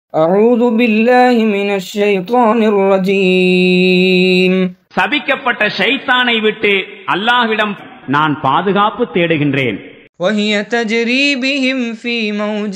أعوذ بالله من الشيطان الرجيم சபிக்கப்பட்ட ஷைத்தானை விட்டு அல்லாஹ்விடம் நான் பாதுகாப்பு தேடுகின்றேன் وهي تجري بهم في موج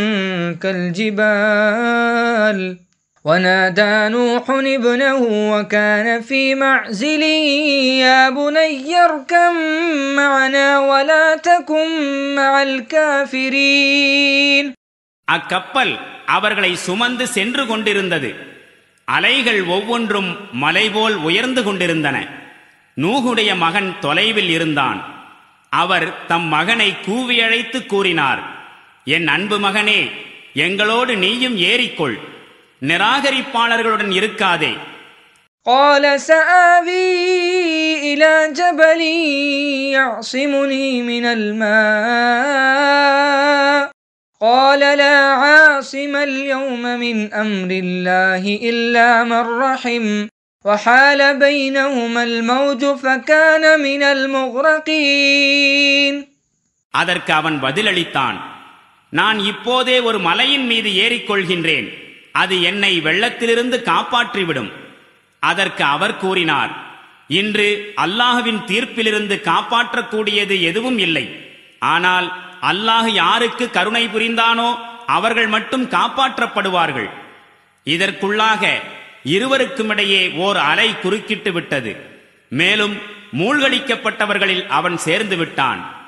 كالجبال ونادى نوح ابنه وكان في معزل يا بني اركم معنا ولا تكن مع الكافرين அக்கப்பல் அவர்களை சுமந்து சென்று கொண்டிருந்தது அலைகள் ஒவ்வொன்றும் மலை போல் உயர்ந்து கொண்டிருந்தன நூகுடைய மகன் தொலைவில் இருந்தான் அவர் தம் மகனை கூவியழைத்து கூறினார் என் அன்பு மகனே எங்களோடு நீயும் ஏறிக்கொள் நிராகரிப்பாளர்களுடன் இருக்காதே قال سآوي إلى جبل يعصمني من الماء قال لا عاصم اليوم من أمر الله إلا من رحم وحال بينهما الموج فكان من المغرقين அதற்கு அவன் பதிலளித்தான் நான் இப்போதே ஒரு மலையின் மீது ஏறிக்கொள்கின்றேன் அது என்னை வெள்ளத்திலிருந்து காப்பாற்றிவிடும் அதற்கு அவர் கூறினார் இன்று அல்லாஹுவின் தீர்ப்பிலிருந்து காப்பாற்றக்கூடியது எதுவும் இல்லை ஆனால் அல்லாஹ் யாருக்கு கருணை புரிந்தானோ அவர்கள் மட்டும் காப்பாற்றப்படுவார்கள் இதற்குள்ளாக இருவருக்குமிடையே ஓர் அலை குறுக்கிட்டு விட்டது மேலும் மூழ்கடிக்கப்பட்டவர்களில் அவன் சேர்ந்து விட்டான்